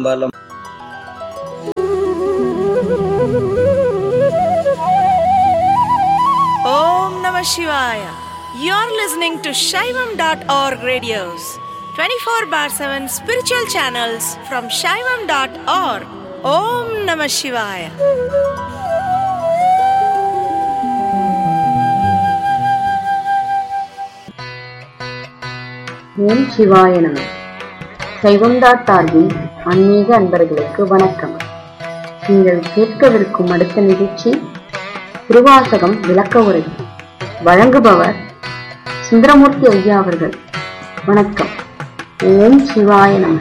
Thiruchitrambalam Om Namah Shivaya. You're listening to Shaivam.org radios, 24 bar 7 spiritual channels from Shaivam.org. Om Namah Shivaya. ஓம் சிவாய நம சைவந்தா சார்பில் ஆன்மீக அன்பர்களுக்கு வணக்கம் நீங்கள் கேட்கவிருக்கும் அடுத்த நிகழ்ச்சி திருவாசகம் விளக்க உரை வழங்குபவர் சுந்தரமூர்த்தி ஐயா அவர்கள் வணக்கம் ஓம் சிவாய நம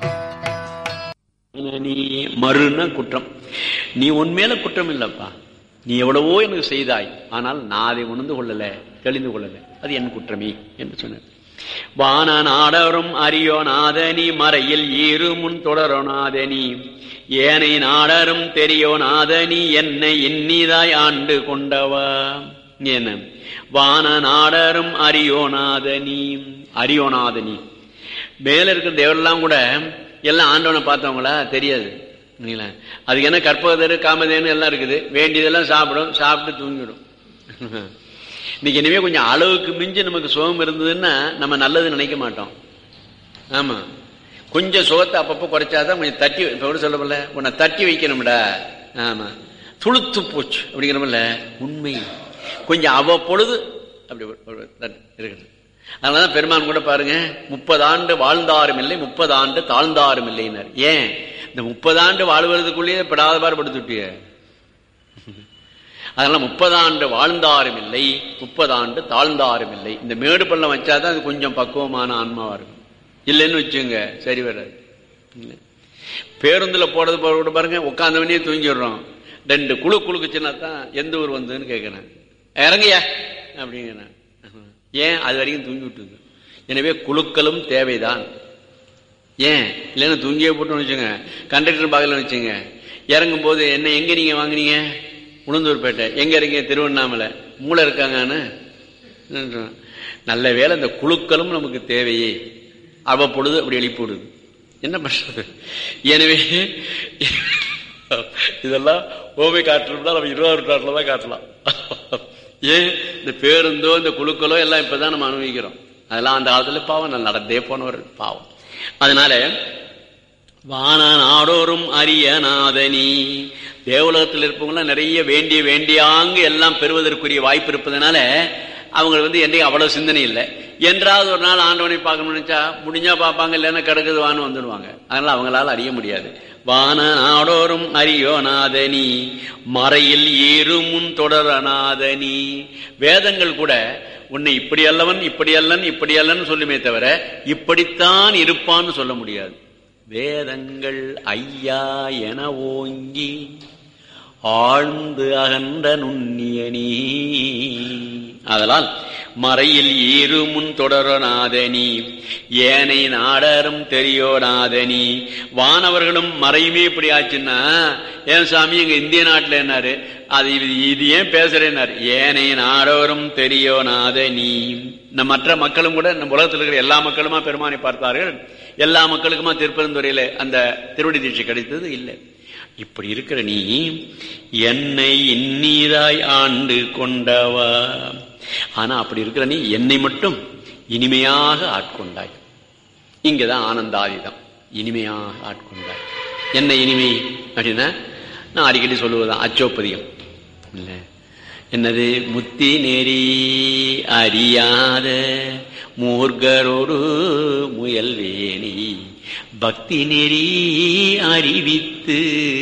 நீ மறுன குற்றம் நீ உன் மேல குற்றம் இல்லப்பா நீ எவ்வளவோ எனக்கு செய்தாய் ஆனால் நான் அதை உணர்ந்து கொள்ளல தெளிந்து கொள்ளல அது என் குற்றமே என்று சொன்னார் வான நாடரும் அறியோ நாதனி மறையில் ஈரு முன் தொடரோ நாதனி ஏனை நாடரும் தெரிയോ நாதனி என்னை இன்னிதாய் ஆண்டு கொண்டவா என்ன வான நாடரும் அறியோநாதனி அறியோநாதனி மேல இருக்கிற தேவரெல்லாம் கூட எல்லாம் ஆண்டவனை பார்த்தவங்களா தெரியாது இல்லைங்களா அதுக்கு என்ன கற்பகதரு காமதேனு எல்லாம் இருக்குது வேண்டியதெல்லாம் சாப்பிடும் சாப்பிட்டு தூங்கிடும் இன்னைக்கு இனிமே கொஞ்சம் அளவுக்கு மிஞ்சி நமக்கு சுகம் இருந்ததுன்னா நம்ம நல்லது நினைக்க மாட்டோம் ஆமா கொஞ்சம் சுகத்தை அப்பப்போ குறைச்சாதான் கொஞ்சம் தட்டி இப்ப கூட சொல்லப்படல உன்னை தட்டி வைக்கணும்டா ஆமா துளுத்து போச்சு அப்படிங்கிறமல்ல உண்மை கொஞ்சம் அவ்வப்பொழுது அப்படி ஒரு- ஒரு தட்டு இருக்குது அதனாலதான் பெருமான் கூட பாருங்க முப்பது ஆண்டு வாழ்ந்தாரும் இல்லை முப்பது ஆண்டு தாழ்ந்தாரும் இல்லைன்னார் ஏன் இந்த முப்பது ஆண்டு வாழ்வதற்குள்ளேயே படாத பாடுபடுத்துட்டிய அதனால முப்பது ஆண்டு வாழ்ந்தாரும் இல்லை முப்பது ஆண்டு தாழ்ந்தாரும் இல்லை இந்த மேடு பள்ளம் வச்சாதான் அது கொஞ்சம் பக்குவமான ஆன்மாவா இருக்கும் இல்லைன்னு வச்சுங்க சரி வராது இல்லை. பேருந்துல போறது போற கூட பாருங்க உட்காந்தவனே தூங்கிடுறோம் ரெண்டு குழு குழுக்குச்சுன்னா தான் எந்த ஊர் வந்ததுன்னு கேட்கிறேன் இறங்கியா அப்படிங்கிறேன் ஏன் அது வரைக்கும் தூங்கி விட்டுது எனவே குழுக்களும் தேவைதான் ஏன் இல்லைன்னா தூங்கியே போட்டோம்னு வச்சுங்க கண்டக்டர் பாகல வச்சுங்க இறங்கும் போது என்ன எங்க நீங்க வாங்குனீங்க உளுந்தூர்பேட்டை எங்க இருக்கீங்க திருவண்ணாமலை மூளை இருக்காங்கன்னு நல்ல வேளை இந்த குழுக்களும் நமக்கு தேவையே அவ்வப்பொழுது அப்படி எழுப்பி விடுது என்ன பண்றது எனவே இதெல்லாம் ஓமை காட்டுறோம்னா நம்ம இருபது காட்டில் தான் காட்டலாம் ஏன் இந்த பேருந்தோ இந்த குழுக்களோ எல்லாம் இப்பதான் நம்ம அனுபவிக்கிறோம் அதெல்லாம் அந்த காலத்துல பாவம் நான் நடந்தே போனவர் பாவம் அதனால வான நாடோறும் அரிய நாதனி தேவலோகத்தில் இருப்பவங்களாம் நிறைய வேண்டிய வேண்டியாங்க எல்லாம் பெறுவதற்குரிய வாய்ப்பு இருப்பதனால அவங்க வந்து என்னைக்கு அவ்வளவு சிந்தனை இல்லை என்றாவது ஒரு நாள் ஆண்டவனை பார்க்கணும்னு நினைச்சா முடிஞ்சா பார்ப்பாங்க இல்லைன்னா கிடக்குது வான்னு வந்துடுவாங்க அதனால அவங்களால அறிய முடியாது வான நாடோறும் அரியோ நாதனி மறையில் ஏறுமுன் தொடரநாதனி வேதங்கள் கூட உன்னை இப்படி அல்லவன் இப்படி அல்லன் இப்படி அல்லன்னு சொல்லுமே தவிர இப்படித்தான் இருப்பான்னு சொல்ல முடியாது வேதங்கள் ஐயா என ஓங்கி ஆழ்ந்து அகன்ற நுண்ணியனி அதனால் மறையில் ஈரு முன் தொடரநாதனி ஏனை நாடரும் தெரியோநாதனி வானவர்களும் மறையுமே இப்படி ஆச்சுன்னா ஏன் சாமி எங்க இந்திய நாட்டுல என்னாரு அது இது இது ஏன் பேசுறேன்னாரு ஏனை நாடோறும் தெரியோநாதனி நம்ம மற்ற மக்களும் கூட நம்ம உலகத்தில் இருக்கிற எல்லா மக்களுமா பெருமானை பார்த்தார்கள் எல்லா மக்களுக்குமா திருப்பெருந்துறையில அந்த திருவடி தீட்சை கிடைத்தது இல்லை இப்படி இருக்கிற நீ என்னை இன்னீராய் ஆண்டு கொண்டவா ஆனா அப்படி இருக்கிற நீ என்னை மட்டும் இனிமையாக ஆட்கொண்டாய் இங்கதான் ஆனந்தாதிதம் இனிமையாக ஆட்கொண்டாய் என்ன இனிமை அப்படின்னா நான் அடிக்கடி சொல்லுவதுதான் அச்சோப்பதியம் இல்ல என்னது முத்தி நெறி அறியாத மூர்கரோடு முயல்வேணி பக்தி நெறி அறிவித்து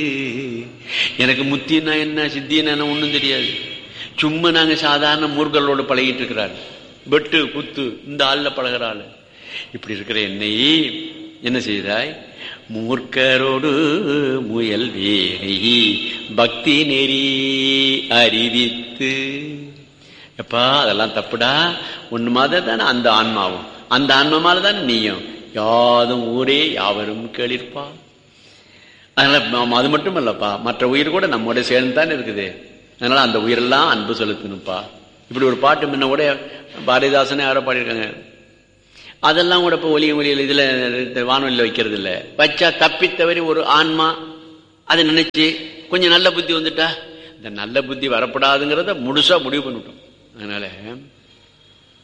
எனக்கு முத்தின்னா என்ன சித்தின்னா என்ன ஒண்ணும் தெரியாது சும்மா நாங்க சாதாரண மூர்களோடு பழகிட்டு இருக்கிறாரு வெட்டு குத்து இந்த ஆள்ல பழகிறாள் இப்படி இருக்கிற என்னை என்ன செய்தாய் மூர்க்கரோடு முயல் வேணி பக்தி நெறி அறிவித்து எப்பா அதெல்லாம் தப்புடா ஒண்ணு மாதிரி தானே அந்த ஆன்மாவும் அந்த ஆன்மா மாதிரி தானே நீயும் யாதும் ஊரே யாவரும் கேளிர்ப்பா அதனால ம- அது மட்டும் இல்லப்பா மற்ற உயிர் கூட நம்மோட சேர்ந்து தானே இருக்குது அதனால அந்த உயிரெல்லாம் அன்பு செலுத்தணும்ப்பா இப்படி ஒரு பாட்டு முன்ன கூட பாரதிதாசனே யாரோ பாடியிருக்காங்க அதெல்லாம் கூட இப்போ ஒலிய ஒலியில் இதில் வானொலியில் வைக்கிறது இல்லை வச்சா தப்பித்தவரி ஒரு ஆன்மா அதை நினைச்சு கொஞ்சம் நல்ல புத்தி வந்துட்டா இந்த நல்ல புத்தி வரப்படாதுங்கிறத முழுசா முடிவு பண்ணிட்டோம் அதனால